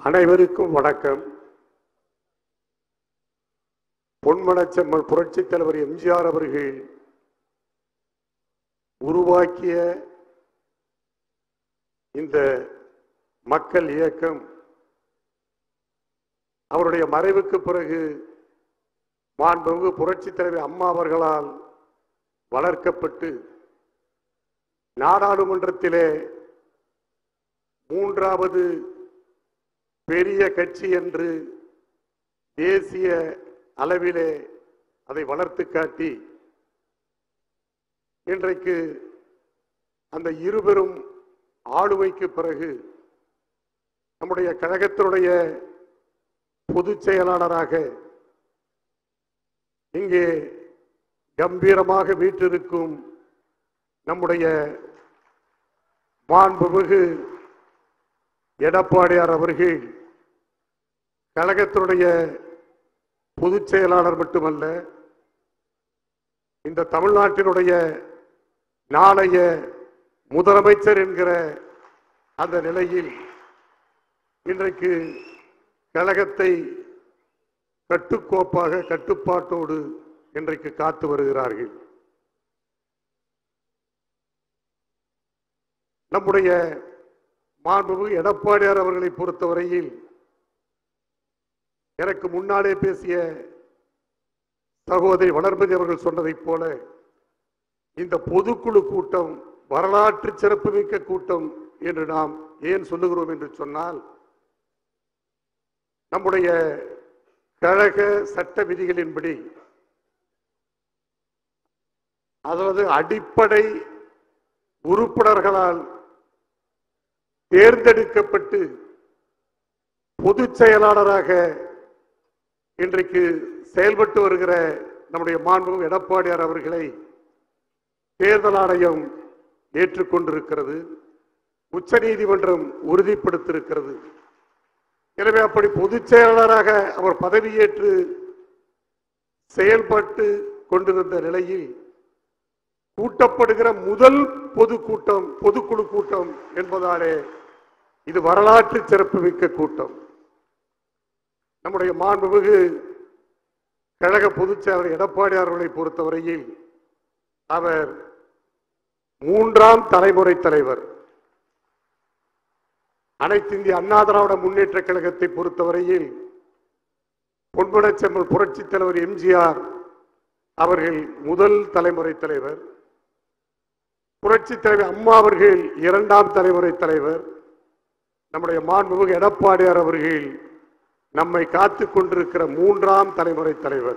அனைவருக்கும் வணக்கம் பொன்மனச்செம்மல் புரட்சித் தலைவர் எம்ஜிஆர் அவர்கள் உருவாக்கிய இந்த மக்கள் இயக்கம் அவருடைய மறைவுக்கு பிறகு மாண்புமிகு புரட்சித் தலைவர் அம்மா அவர்களால் வளர்க்கப்பட்டு நாடாளுமன்றத்திலே மூன்றாவது பெரிய கட்சி என்று தேசிய அளவிலே அதை வளர்த்து காட்டி இன்றைக்கு அந்த இருபெரும் ஆளுமைக்கு பிறகு நம்முடைய கழகத்தினுடைய பொதுச் செயலாளராக இங்கே கம்பீரமாக வீற்றிருக்கும் நம்முடைய மாண்புமிகு எடப்பாடியார் அவர்கள் கழகத்தினுடைய பொதுச் செயலாளர் மட்டுமல்ல இந்த தமிழ்நாட்டினுடைய நாளைய முதலமைச்சர் என்கிற அந்த நிலையில் இன்றைக்கு கழகத்தை கட்டுக்கோப்பாக கட்டுப்பாட்டோடு இன்றைக்கு காத்து வருகிறார்கள் நம்முடைய மாண்புமிகு எடப்பாடியார் அவர்களை பொறுத்தவரையில் எனக்கு முன்னாலே பேசிய சகோதரி வளர்மதி அவர்கள் சொன்னதைப் போல இந்த பொதுக்குழு கூட்டம் வரலாற்று சிறப்புமிக்க கூட்டம் என்று நாம் ஏன் சொல்லுகிறோம் என்று சொன்னால் நம்முடைய கழக சட்ட விதிகளின்படி அதாவது அடிப்படை உறுப்பினர்களால் தேர்ந்தெடுக்கப்பட்டு பொதுச் செயலாளராக இன்றைக்கு செயல்பட்டு வருகிற நம்முடைய மாண்பு எடப்பாடியார் அவர்களை தேர்தல் ஆணையம் ஏற்றுக்கொண்டிருக்கிறது உச்சநீதிமன்றம் உறுதிப்படுத்தியிருக்கிறது எனவே அப்படி பொதுச் செயலாளராக அவர் பதவியேற்று செயல்பட்டு கொண்டிருந்த நிலையில் கூட்டப்படுகிற முதல் பொதுக்கூட்டம் பொதுக்குழு கூட்டம் என்பதாலே இது வரலாற்று சிறப்புமிக்க கூட்டம் நம்முடைய மாண்புமிகு கழக பொதுச் செயலாளர் எடப்பாடியார் அவர்களை பொறுத்தவரையில் அவர் மூன்றாம் தலைமுறை தலைவர் அனைத்து இந்திய அண்ணா திராவிட முன்னேற்ற கழகத்தை பொறுத்தவரையில் பொன்மனச்செம்மல் புரட்சித் தலைவர் எம்ஜிஆர் அவர்கள் முதல் தலைமுறை தலைவர் புரட்சித் தலைவர் அம்மா அவர்கள் இரண்டாம் தலைமுறை தலைவர் நம்முடைய மாண்புமிகு எடப்பாடியார் அவர்கள் நம்மை காத்துக் கொண்டிருக்கிற மூன்றாம் தலைமுறை தலைவர்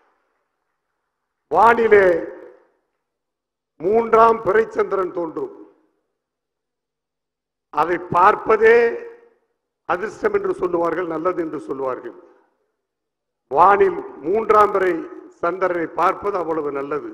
வானிலே மூன்றாம் பிறைச்சந்திரன் தோன்றும் அதை பார்ப்பதே அதிர்ஷ்டம் என்று சொல்லுவார்கள் நல்லது என்று சொல்லுவார்கள் வானில் மூன்றாம் பிறை சந்திரனை பார்ப்பது அவ்வளவு நல்லது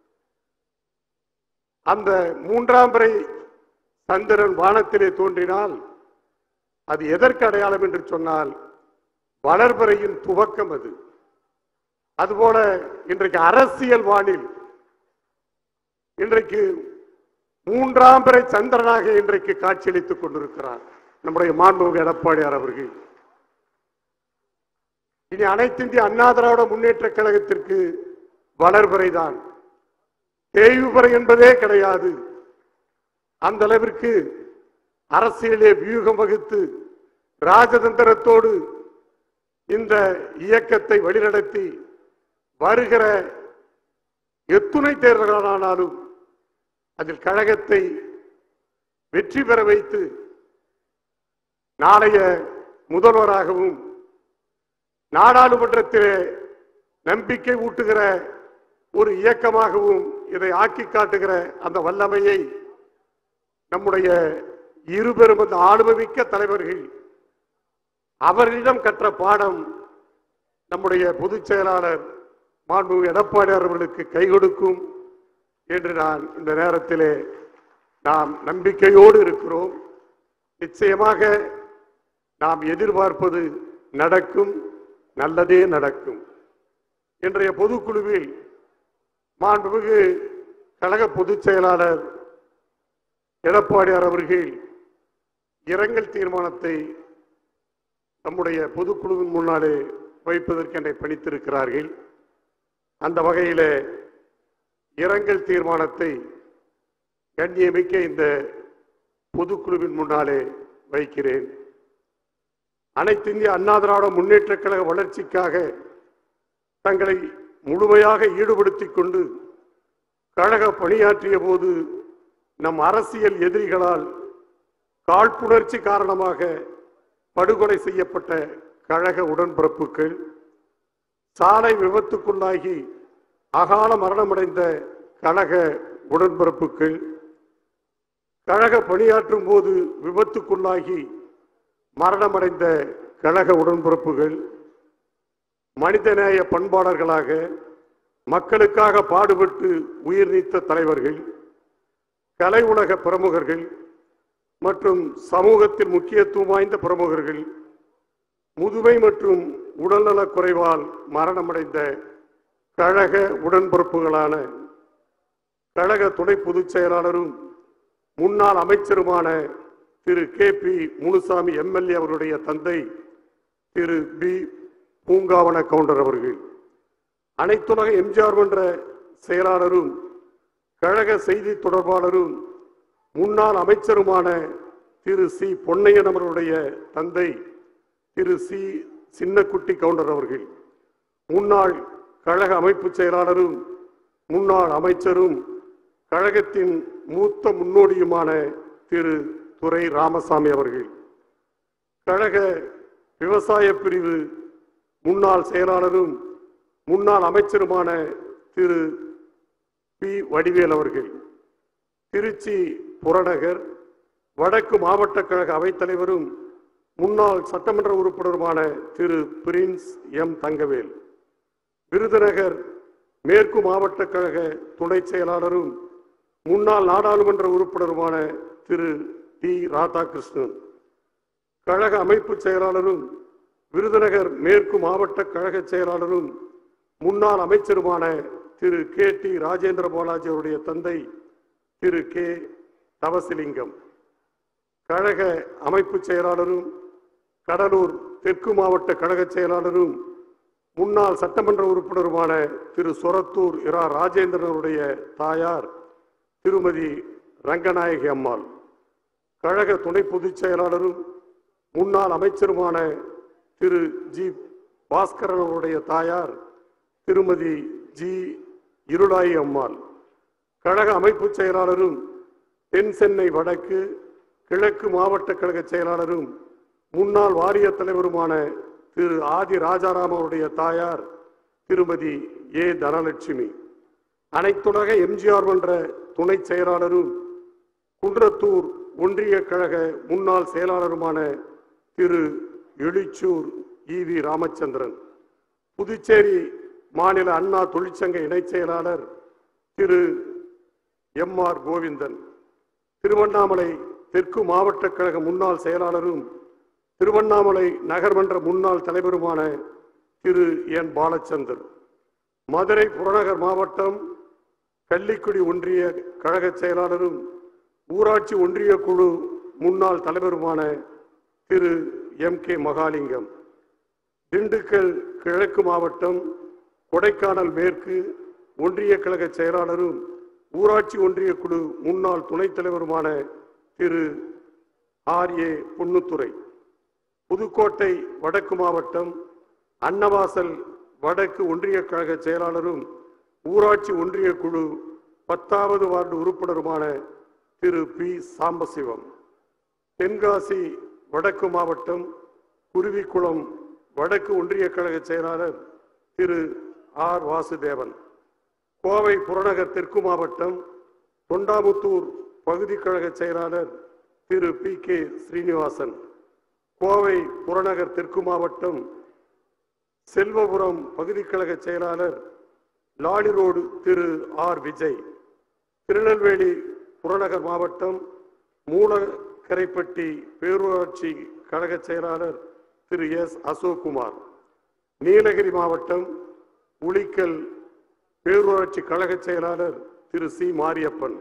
அந்த மூன்றாம் பிறை சந்திரன் வானத்திலே தோன்றினால் அது எதற்கு அடையாளம் என்று சொன்னால் வளர்பிறையின் துவக்கம் அது அதுபோல இன்றைக்கு அரசியல் வானில் இன்றைக்கு மூன்றாம் பிறை சந்திரனாக இன்றைக்கு காட்சியளித்துக் கொண்டிருக்கிறார் நம்முடைய மாண்புமிகு எடப்பாடியார் அவர்கள் இனி அனைத்து இந்திய அண்ணா திராவிட முன்னேற்ற கழகத்திற்கு வளர்பிறைதான் தேய்வுபறை என்பதே கிடையாது அந்த அளவிற்கு அரசியலே வியூகம் வகுத்து ராஜதந்திரத்தோடு இந்த இயக்கத்தை வழிநடத்தி வருகிற எத்துணை தேர்தல்களானாலும் அதில் கழகத்தை வெற்றி பெற வைத்து நாளைய முதல்வராகவும் நாடாளுமன்றத்திலே நம்பிக்கை ஊட்டுகிற ஒரு இயக்கமாகவும் இதை ஆக்கி காட்டுகிற அந்த வல்லமையை நம்முடைய இருபெரும் அந்த ஆளுமைமிக்க தலைவர்கள் அவர்களிடம் கற்ற பாடம் நம்முடைய பொதுச் செயலாளர் மாண்பு எடப்பாடியார் அவர்களுக்கு கை கொடுக்கும் என்று நான் இந்த நேரத்திலே நாம் நம்பிக்கையோடு இருக்கிறோம் நிச்சயமாக நாம் எதிர்பார்ப்பது நடக்கும் நல்லதே நடக்கும் இன்றைய பொதுக்குழுவில் மாண்புமிகு கழக பொதுச் செயலாளர் எடப்பாடியார் அவர்கள் இரங்கல் தீர்மானத்தை நம்முடைய பொதுக்குழுவின் முன்னாலே வைப்பதற்கு என்னை பணித்திருக்கிறார்கள் அந்த வகையிலே இரங்கல் தீர்மானத்தை கண்ணியமிக்க இந்த பொதுக்குழுவின் முன்னாலே வைக்கிறேன் அனைத்து இந்திய அண்ணா திராவிட முன்னேற்றக் கழக வளர்ச்சிக்காக தங்களை முழுமையாக ஈடுபடுத்திக் கொண்டு கழக பணியாற்றிய போது நம் அரசியல் எதிரிகளால் காழ்ப்புணர்ச்சி காரணமாக படுகொலை செய்யப்பட்ட கழக உடன்பிறப்புகள் சாலை விபத்துக்குள்ளாகி அகால மரணமடைந்த கழக உடன்பிறப்புகள் கழக பணியாற்றும் போது விபத்துக்குள்ளாகி மரணமடைந்த கழக உடன்பிறப்புகள் மனிதநேய பண்பாளர்களாக மக்களுக்காக பாடுபட்டு உயிர் நீத்த தலைவர்கள் கலை உலக பிரமுகர்கள் மற்றும் சமூகத்தில் முக்கியத்துவம் வாய்ந்த பிரமுகர்கள் முதுமை மற்றும் உடல்நலக் குறைவால் மரணமடைந்த கழக உடன்பிறப்புகளான கழக துணை பொதுச் செயலாளரும் முன்னாள் அமைச்சருமான திரு கே பி முனுசாமி எம்எல்ஏ அவருடைய தந்தை திரு பி பூங்காவன கவுண்டர் அவர்கள் அனைத்துலக எம்ஜிஆர் மன்ற செயலாளரும் கழக செய்தி தொடர்பாளரும் முன்னாள் அமைச்சருமான திரு சி பொன்னையன் அவருடைய தந்தை திரு சி சின்னக்குட்டி கவுண்டர் அவர்கள் முன்னாள் கழக அமைப்பு செயலாளரும் முன்னாள் அமைச்சரும் கழகத்தின் மூத்த முன்னோடியுமான திரு துரை ராமசாமி அவர்கள் கழக விவசாய பிரிவு முன்னாள் செயலாளரும் முன்னாள் அமைச்சருமான திரு பி வடிவேல் அவர்கள் திருச்சி புறநகர் வடக்கு மாவட்ட கழக அவைத்தலைவரும் முன்னாள் சட்டமன்ற உறுப்பினருமான திரு பிரின்ஸ் எம் தங்கவேல் விருதுநகர் மேற்கு மாவட்ட கழக துணை செயலாளரும் முன்னாள் நாடாளுமன்ற உறுப்பினருமான திரு டி ராதாகிருஷ்ணன் கழக அமைப்பு செயலாளரும் விருதுநகர் மேற்கு மாவட்ட கழக செயலாளரும் முன்னாள் அமைச்சருமான திரு கே டி ராஜேந்திர பாலாஜி அவருடைய தந்தை திரு கே தவசிலிங்கம் கழக அமைப்பு செயலாளரும் கடலூர் தெற்கு மாவட்ட கழக செயலாளரும் முன்னாள் சட்டமன்ற உறுப்பினருமான திரு சொரத்தூர் இரா ராஜேந்திரன் அவருடைய தாயார் திருமதி ரங்கநாயகி அம்மாள் கழக துணை பொதுச் செயலாளரும் முன்னாள் அமைச்சருமான திரு ஜி பாஸ்கரன் அவருடைய தாயார் திருமதி ஜி இருளாயி அம்மாள் கழக அமைப்பு செயலாளரும் தென் சென்னை வடக்கு கிழக்கு மாவட்ட கழக செயலாளரும் முன்னாள் வாரிய தலைவருமான திரு ஆதி ராஜாராம் அவருடைய தாயார் திருமதி ஏ தனலட்சுமி அனைத்துலக எம்ஜிஆர் மன்ற துணை செயலாளரும் குன்றத்தூர் ஒன்றிய கழக முன்னாள் செயலாளருமான திரு எழிச்சூர் ஈவி ராமச்சந்திரன் புதுச்சேரி மாநில அண்ணா தொழிற்சங்க இணைச் செயலாளர் திரு எம் ஆர் கோவிந்தன் திருவண்ணாமலை தெற்கு மாவட்ட கழக முன்னாள் செயலாளரும் திருவண்ணாமலை நகர்மன்ற முன்னாள் தலைவருமான திரு என் பாலச்சந்தர் மதுரை புறநகர் மாவட்டம் கள்ளிக்குடி ஒன்றிய கழக செயலாளரும் ஊராட்சி ஒன்றிய குழு முன்னாள் தலைவருமான திரு எம் கே மகாலிங்கம் திண்டுக்கல் கிழக்கு மாவட்டம் கொடைக்கானல் மேற்கு ஒன்றிய கழக செயலாளரும் ஊராட்சி ஒன்றிய குழு முன்னாள் துணைத் தலைவருமான திரு ஆர் ஏ பொன்னுத்துறை புதுக்கோட்டை வடக்கு மாவட்டம் அன்னவாசல் வடக்கு ஒன்றிய கழக செயலாளரும் ஊராட்சி ஒன்றிய குழு பத்தாவது வார்டு உறுப்பினருமான திரு பி சாம்பசிவம் தென்காசி வடக்கு மாவட்டம் குருவிக்குளம் வடக்கு ஒன்றிய கழக செயலாளர் திரு ஆர் வாசுதேவன் கோவை புறநகர் தெற்கு மாவட்டம் தொண்டாமுத்தூர் பகுதி கழக செயலாளர் திரு பி கே ஸ்ரீனிவாசன் கோவை புறநகர் தெற்கு மாவட்டம் செல்வபுரம் பகுதி கழக செயலாளர் லாலி ரோடு திரு ஆர் விஜய் திருநெல்வேலி புறநகர் மாவட்டம் மூலக்கரைப்பட்டி பேரூராட்சி கழக செயலாளர் திரு எஸ் அசோக்குமார் நீலகிரி மாவட்டம் உளிக்கல் பேரூராட்சி கழக செயலாளர் திரு சி மாரியப்பன்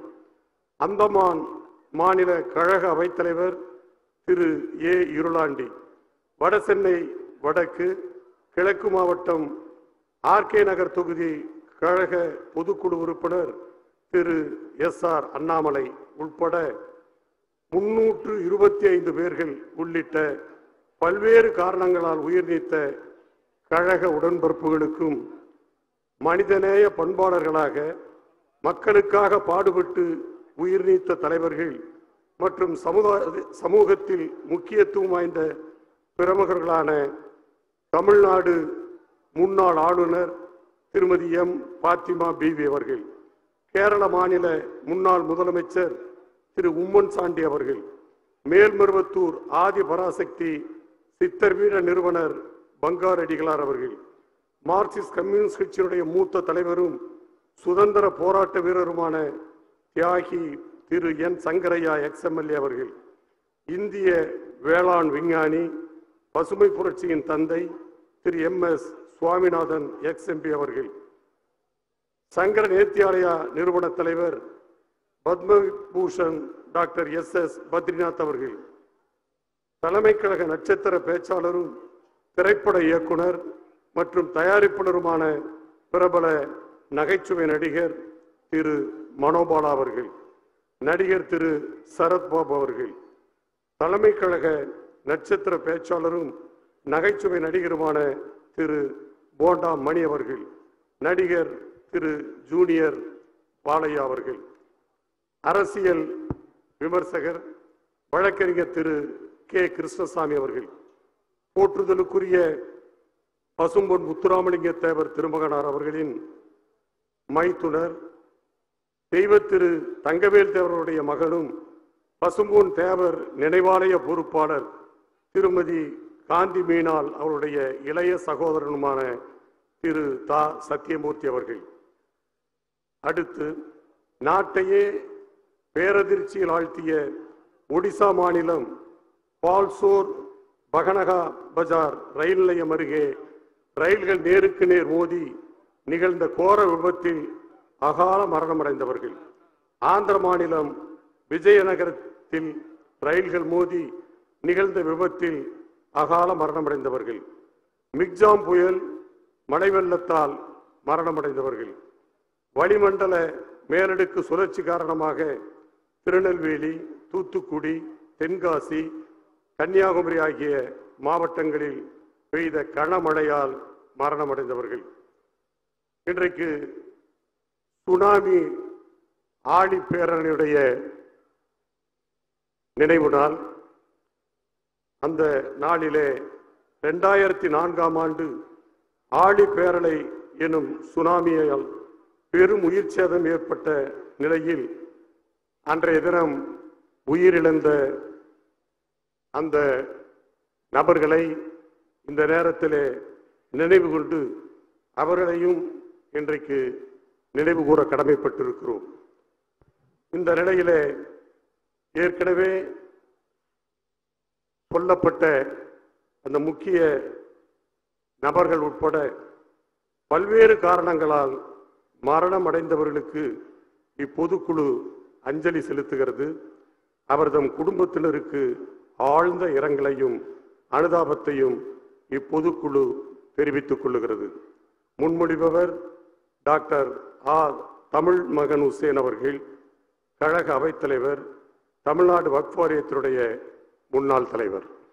அந்தமான் மாநில கழக அவைத்தலைவர் திரு ஏ இருளாண்டி வடசென்னை வடக்கு கிழக்கு மாவட்டம் ஆர்கே நகர் தொகுதி கழக பொதுக்குழு உறுப்பினர் திரு எஸ் ஆர் அண்ணாமலை உட்பட முன்னூற்று இருபத்தி ஐந்து பேர்கள் உள்ளிட்ட பல்வேறு காரணங்களால் உயிர் நீத்த கழக உடன்பிறப்புகளுக்கும் மனிதநேய பண்பாளர்களாக மக்களுக்காக பாடுபட்டு உயிர் நீத்த தலைவர்கள் மற்றும் சமுதாய சமூகத்தில் முக்கியத்துவம் வாய்ந்த பிரமுகர்களான தமிழ்நாடு முன்னாள் ஆளுநர் திருமதி எம் பாத்திமா பிவி அவர்கள் கேரள மாநில முன்னாள் முதலமைச்சர் திரு உம்மன் சாண்டி அவர்கள் மேல்மருவத்தூர் ஆதி பராசக்தி சித்தர் வீர நிறுவனர் பங்காரடிகளார் அவர்கள் மார்க்சிஸ்ட் கம்யூனிஸ்ட் கட்சியினுடைய மூத்த தலைவரும் சுதந்திர போராட்ட வீரருமான தியாகி திரு என் சங்கரையா எக்ஸ்எம்எல்ஏ அவர்கள் இந்திய வேளாண் விஞ்ஞானி பசுமை புரட்சியின் தந்தை திரு M S Swaminathan ex MP அவர்கள் சங்கர நேத்தியாலயா நிறுவன தலைவர் Padma Bhushan doctor S S Badrinath அவர்கள் தலைமை கழக நட்சத்திர பேச்சாளரும் திரைப்பட இயக்குனர் மற்றும் தயாரிப்பாளருமான பிரபல நகைச்சுவை நடிகர் திரு மனோபாலா அவர்கள் நடிகர் திரு சரத்பாபு அவர்கள் தலைமை கழக நட்சத்திர பேச்சாளரும் நகைச்சுவை நடிகருமான திரு போண்டா மணி அவர்கள் நடிகர் திரு ஜூனியர் பாலையா அவர்கள் அரசியல் விமர்சகர் வழக்கறிஞர் திரு கே கிருஷ்ணசாமி அவர்கள் போற்றுதலுக்குரிய பசும்பொன் முத்துராமலிங்க தேவர் திருமகனார் அவர்களின் மைத்துனர் தெய்வ திரு தங்கவேல் தேவருடைய மகனும் பசும்பொன் தேவர் நினைவாலய பொறுப்பாளர் திருமதி காந்தி மீனால் அவருடைய இளைய சகோதரனுமான திரு தா சத்தியமூர்த்தி அவர்கள் அடுத்து நாட்டையே பேரதிர்ச்சியில் ஆழ்த்திய ஒடிசா மாநிலம் பால்சோர் பகனகா பஜார் ரயில் நிலையம் அருகே ரயில்கள் நேருக்கு நேர் மோதி நிகழ்ந்த கோர விபத்தில் அகால மரணமடைந்தவர்கள் ஆந்திர மாநிலம் விஜயநகரத்தில் ரயில்கள் மோதி நிகழ்ந்த விபத்தில் அகால மரணமடைந்தவர்கள் மிக்ஜாம் புயல் மழை வெள்ளத்தால் மரணமடைந்தவர்கள் வளிமண்டல மேலடுக்கு சுழற்சி காரணமாக திருநெல்வேலி தூத்துக்குடி தென்காசி கன்னியாகுமரி ஆகிய மாவட்டங்களில் பெய்த கனமழையால் மரணமடைந்தவர்கள் இன்றைக்கு சுனாமி ஆழி பேரணியுடைய நினைவு நாள் அந்த நாளிலே ரெண்டாயிரத்தி நான்காம் ஆண்டு ஆழி பேரலை எனும் சுனாமியால் பெரும் உயிர் சேதம் ஏற்பட்ட நிலையில் அன்றைய தினம் உயிரிழந்த அந்த நபர்களை இந்த நேரத்திலே நினைவு கொண்டு அவர்களையும் இன்றைக்கு நினைவு கூற கடமைப்பட்டிருக்கிறோம் இந்த நிலையிலே ஏற்கனவே சொல்லப்பட்ட அந்த முக்கிய நபர்கள் உட்பட பல்வேறு காரணங்களால் மரணம் அடைந்தவர்களுக்கு இப்பொதுக்குழு அஞ்சலி செலுத்துகிறது அவர்தம் குடும்பத்தினருக்கு ஆழ்ந்த இரங்கலையும் அனுதாபத்தையும் இப்பொதுக்குழு தெரிவித்துக் கொள்ளுகிறது முன்மொழிபவர் டாக்டர் ஆ தமிழ் மகன் ஹுசேன் அவர்கள் கழக அவைத்தலைவர் தமிழ்நாடு வக்ஃப் வாரியத்தினுடைய முன்னாள் தலைவர்